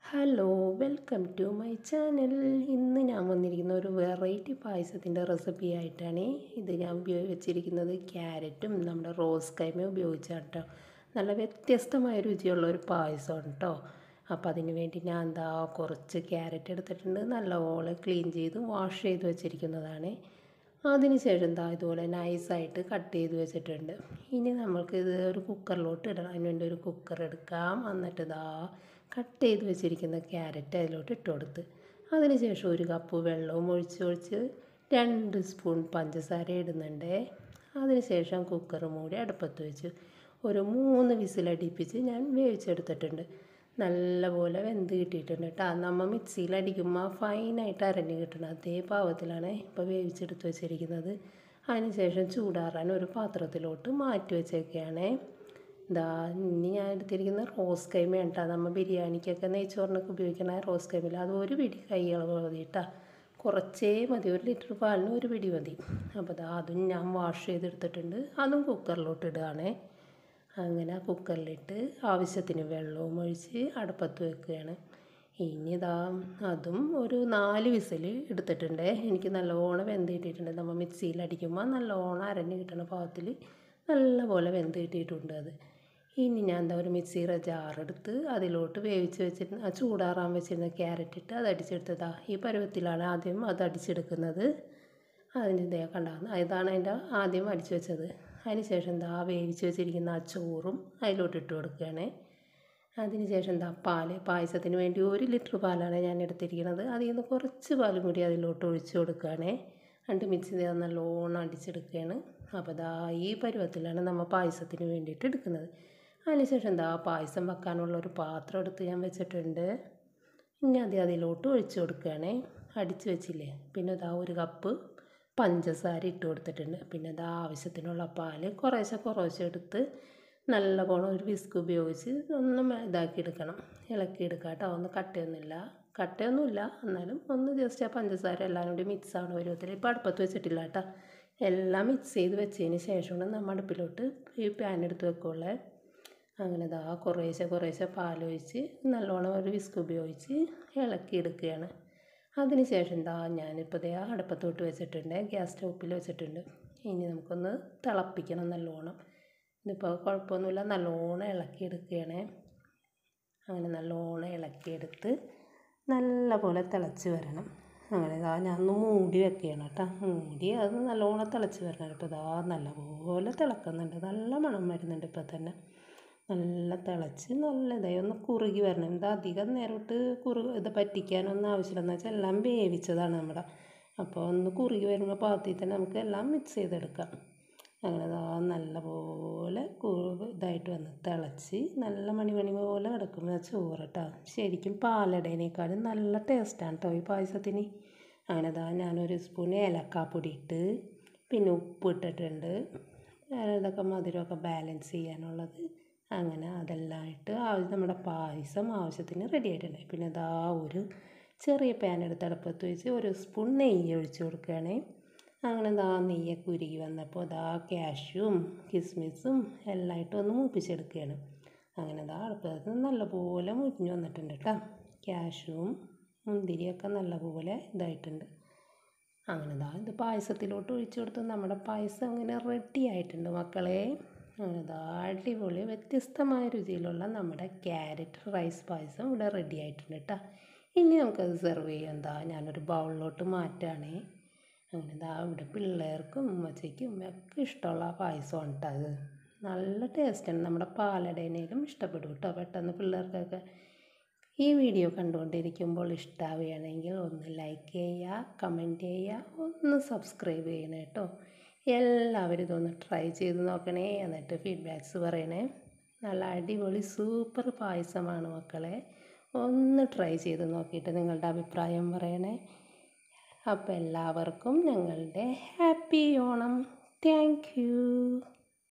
hello welcome to my channel ഇന്ന് ഞാൻ വന്നിരിക്കുന്ന ഒരു വെറൈറ്റി പായസത്തിൻ്റെ റെസിപ്പി ആയിട്ടാണ് ഇത് ഞാൻ ഉപയോഗിച്ചിരിക്കുന്നത് ക്യാരറ്റും നമ്മുടെ റോസ് കൈമയും ഉപയോഗിച്ചാണ് കേട്ടോ നല്ല വ്യത്യസ്തമായ രുചിയുള്ള ഒരു പായസമാണ് കേട്ടോ അപ്പോൾ അതിന് വേണ്ടി ഞാൻ എന്താ കുറച്ച് ക്യാരറ്റ് എടുത്തിട്ടുണ്ട് നല്ലപോലെ ക്ലീൻ ചെയ്ത് വാഷ് ചെയ്ത് വെച്ചിരിക്കുന്നതാണ് അതിന് ശേഷം എന്താ ഇതുപോലെ നൈസായിട്ട് കട്ട് ചെയ്ത് വെച്ചിട്ടുണ്ട് ഇനി നമ്മൾക്ക് ഇത് ഒരു കുക്കറിലോട്ട് ഇടണം അതിന് വേണ്ടി ഒരു കുക്കർ എടുക്കാം എന്നിട്ട് ഇതാ കട്ട് ചെയ്ത് വെച്ചിരിക്കുന്ന ക്യാരറ്റ് അതിലോട്ട് ഇട്ട് കൊടുത്ത് അതിന് ശേഷം ഒരു കപ്പ് വെള്ളവും ഒഴിച്ച് ഒഴിച്ച് രണ്ട് സ്പൂൺ പഞ്ചസാര ഇടുന്നുണ്ട് അതിന് ശേഷം കുക്കർ മൂടി അടുപ്പത്ത് വെച്ച് ഒരു മൂന്ന് വിസിലടിപ്പിച്ച് ഞാൻ വേവിച്ചെടുത്തിട്ടുണ്ട് നല്ലപോലെ വെന്ത് കിട്ടിയിട്ടുണ്ട് കേട്ടോ നമ്മൾ മിക്സിയിൽ അടിക്കുമ്പോൾ ഫൈനായിട്ട് അരഞ്ഞ് കിട്ടണം അതേ പാവത്തിലാണ് ഇപ്പോൾ വേവിച്ചെടുത്ത് വെച്ചിരിക്കുന്നത് അതിനുശേഷം ചൂടാറാൻ ഒരു പാത്രത്തിലോട്ട് മാറ്റി വെച്ചേക്കുകയാണ് ഇതാ ഇനി ഞാൻ എടുത്തിരിക്കുന്ന റോസ് കൈമയാണ് കേട്ടോ നമ്മൾ ബിരിയാണിക്കൊക്കെ നെയ്ച്ചോറിനൊക്കെ ഉപയോഗിക്കുന്ന റോസ് കൈമയിൽ അത് ഒരു പിടി കൈകളവ് മതി കേട്ടോ കുറച്ചേ മതി ഒരു ലിറ്റർ പാലിന് ഒരു പിടി മതി അപ്പോൾ അതാ അതും ഞാൻ വാഷ് ചെയ്തെടുത്തിട്ടുണ്ട് അതും കുക്കറിലോട്ട് ഇടുകയാണേ അങ്ങനെ കുക്കറിലിട്ട് ആവശ്യത്തിന് വെള്ളവും ഒഴിച്ച് അടുപ്പത്ത് വെക്കുകയാണ് ഇനി ഇതാ അതും ഒരു നാല് വിസിൽ എടുത്തിട്ടുണ്ട് എനിക്ക് നല്ലോണം വെന്ത് കിട്ടിയിട്ടുണ്ട് നമ്മൾ മിക്സിയിൽ അടിക്കുമ്പോൾ നല്ലോണം അരഞ്ഞ് കിട്ടുന്ന പാകത്തിൽ നല്ലപോലെ വെന്ത് കിട്ടിയിട്ടുണ്ട് അത് ഇനി ഞാൻ എന്താ ഒരു മിക്സിയുടെ ജാറെടുത്ത് അതിലോട്ട് വേവിച്ച് വെച്ചിരുന്ന ആ ചൂടാറാൻ വെച്ചിരുന്ന ക്യാരറ്റ് ഇട്ട് അത് അടിച്ചെടുത്തതാ ഈ പരുവത്തിലാണ് ആദ്യം അത് അടിച്ചെടുക്കുന്നത് അതിന് ഇതേ കണ്ടാകുന്ന ഇതാണ് അതിൻ്റെ ആദ്യം അടിച്ചു വെച്ചത് അതിന് ശേഷം എന്താ വേവിച്ച് വെച്ചിരിക്കുന്ന ആ ചോറും അതിലോട്ട് ഇട്ട് കൊടുക്കുകയാണ് അതിന് ശേഷം എന്താ പാല് പായസത്തിന് വേണ്ടി ഒരു ലിറ്റർ പാലാണ് ഞാൻ എടുത്തിരിക്കുന്നത് അതിൽ നിന്ന് കുറച്ച് പാലും കൂടി അതിലോട്ട് ഒഴിച്ച് കൊടുക്കുകയാണ് രണ്ട് മിക്സ് ചെയ്ത് നല്ലോണം അടിച്ചെടുക്കുകയാണ് അപ്പോൾ ദാ ഈ പരുവത്തിലാണ് നമ്മൾ പായസത്തിന് വേണ്ടിയിട്ട് എടുക്കുന്നത് അതിന് ശേഷം എന്താ പായസം വെക്കാനുള്ള ഒരു പാത്രം എടുത്ത് ഞാൻ വെച്ചിട്ടുണ്ട് ഇനി അത് അതിലോട്ട് ഒഴിച്ച് കൊടുക്കുകയാണ് അടിച്ച് വെച്ചില്ലേ പിന്നെ ഇതാ ഒരു കപ്പ് പഞ്ചസാര ഇട്ട് കൊടുത്തിട്ടുണ്ട് പിന്നെ അത് ആവശ്യത്തിനുള്ള പാല് കുറേശ്ശെ കുറേശ്ശെ എടുത്ത് നല്ലവണ്ണം ഒരു വിസ്ക് ഉപയോഗിച്ച് ഒന്ന് ഇതാക്കി എടുക്കണം ഇളക്കി എടുക്കുക കേട്ടോ ഒന്ന് കട്ടയൊന്നുമില്ല കട്ടയൊന്നുമില്ല എന്നാലും ഒന്ന് ജസ്റ്റ് ആ പഞ്ചസാര എല്ലാം കൂടി മിക്സ് ആവണ പരുവത്തിൽ ഇപ്പോൾ അടുപ്പത്ത് വെച്ചിട്ടില്ല കേട്ടോ എല്ലാം മിക്സ് ചെയ്ത് വെച്ചതിന് ശേഷമാണ് നമ്മൾ അടുപ്പിലോട്ട് ഈ പാൻ എടുത്ത് വെക്കുള്ളേ അങ്ങനെ ഇതാ കുറേശ്ശെ കുറേശ്ശെ പാലൊഴിച്ച് നല്ലോണം ഒരു വിസ്ക് ഉപയോഗിച്ച് ഇളക്കി എടുക്കുകയാണ് അതിന് ശേഷം എന്താ ഞാനിപ്പോൾ ദേ അടുപ്പത്തോട്ട് വെച്ചിട്ടുണ്ട് ഗ്യാസ് സ്റ്റോപ്പിൽ വെച്ചിട്ടുണ്ട് ഇനി നമുക്കൊന്ന് തിളപ്പിക്കണം നല്ലോണം ഇതിപ്പോൾ കുഴപ്പമൊന്നുമില്ല നല്ലോണം ഇളക്കിയെടുക്കുകയാണ് അങ്ങനെ നല്ലോണം ഇളക്കിയെടുത്ത് നല്ല പോലെ തിളച്ച് വരണം അങ്ങനെ ഇതാ ഞാൻ ഒന്ന് മൂടി വെക്കുകയാണ് കേട്ടോ മൂടി അത് നല്ലോണം തിളച്ച് വരണം ഇപ്പോൾ ഇതാ നല്ലപോലെ തിളക്കുന്നുണ്ട് നല്ല മണം വരുന്നുണ്ട് ഇപ്പോൾ തന്നെ നല്ല തിളച്ച് നല്ല ഇതായി ഒന്ന് കുറുകി വരണം ഇത് അധികം നേരോട്ട് കുറു ഇത് പറ്റിക്കാനൊന്നും ആവശ്യമില്ല എന്ന് വെച്ചാൽ എല്ലാം വേവിച്ചതാണ് നമ്മുടെ അപ്പോൾ ഒന്ന് കുറുകി വരുമ്പോൾ പാകത്തിൽ തന്നെ നമുക്ക് എല്ലാം മിക്സ് ചെയ്തെടുക്കാം അങ്ങനെ ഇതാ നല്ലപോലെ ഇതായിട്ട് വന്ന് തിളച്ച് നല്ല മണിമണി പോലെ കിടക്കുന്ന ചോറ് കേട്ടോ ശരിക്കും പാലടേനേക്കാളും നല്ല ടേസ്റ്റാണ് കേട്ടോ ഈ പായസത്തിന് അങ്ങനെ ഇതാ ഞാനൊരു സ്പൂൺ ഏലക്കാപ്പൊടി ഇട്ട് പിന്നെ ഉപ്പ് ഇട്ടിട്ടുണ്ട് ഇതൊക്കെ മധുരമൊക്കെ ബാലൻസ് ചെയ്യാനുള്ളത് അങ്ങനെ അതെല്ലാം ഇട്ട് നമ്മുടെ പായസം ആവശ്യത്തിന് റെഡി ആയിട്ടുണ്ട് പിന്നെ ഇതാ ഒരു ചെറിയ പാൻ എടുത്ത് അടുപ്പത്ത് വെച്ച് ഒരു സ്പൂൺ നെയ്യ് ഒഴിച്ച് കൊടുക്കുകയാണേ അങ്ങനെ ഇതാ നെയ്യൊക്കെ ഉരുകി വന്നപ്പോൾ ഇതാ ക്യാഷ്യൂം കിസ്മിസും എല്ലാം ഇട്ട് ഒന്ന് മൂപ്പിച്ചെടുക്കുകയാണ് അങ്ങനെ ഇതാ അടുപ്പത്ത് നല്ലപോലെ മുരിഞ്ഞ് വന്നിട്ടുണ്ട് കേട്ടോ ക്യാഷ്യൂം മുന്തിരിയൊക്കെ നല്ലപോലെ ഇതായിട്ടുണ്ട് അങ്ങനെ ഇതാ ഇത് പായസത്തിലോട്ട് ഒഴിച്ചു കൊടുത്ത് നമ്മുടെ പായസം അങ്ങനെ റെഡി ആയിട്ടുണ്ട് മക്കളെ അങ്ങനെ ഇതാ അടിപൊളി വ്യത്യസ്തമായ രുചിയിലുള്ള നമ്മുടെ ക്യാരറ്റ് റൈസ് പായസം ഇവിടെ റെഡി ആയിട്ടുണ്ട് കേട്ടോ ഇനി നമുക്കത് സെർവ് ചെയ്യാം എന്താ ഞാനൊരു ബൗളിലോട്ട് മാറ്റുകയാണേ അങ്ങനെ ഇതാ ഇവിടെ പിള്ളേർക്കും ഉമ്മച്ചയ്ക്കും ഒക്കെ ഇഷ്ടമുള്ള പായസമാണ് കേട്ടോ അത് നല്ല ടേസ്റ്റാണ് നമ്മുടെ പാലടേനേലും ഇഷ്ടപ്പെടും കേട്ടോ പെട്ടെന്ന് പിള്ളേർക്കൊക്കെ ഈ വീഡിയോ കണ്ടുകൊണ്ടിരിക്കുമ്പോൾ ഇഷ്ടമാവുകയാണെങ്കിൽ ഒന്ന് ലൈക്ക് ചെയ്യുക കമൻറ്റ് ചെയ്യുക ഒന്ന് സബ്സ്ക്രൈബ് ചെയ്യണേ കേട്ടോ എല്ലാവരും ഇതൊന്ന് ട്രൈ ചെയ്ത് നോക്കണേ എന്നിട്ട് ഫീഡ്ബാക്ക്സ് പറയണേ നല്ല അടിപൊളി സൂപ്പർ പായസമാണ് മക്കളെ ഒന്ന് ട്രൈ ചെയ്ത് നോക്കിയിട്ട് നിങ്ങളുടെ അഭിപ്രായം പറയണേ അപ്പോൾ എല്ലാവർക്കും ഞങ്ങളുടെ ഹാപ്പി ഓണം താങ്ക്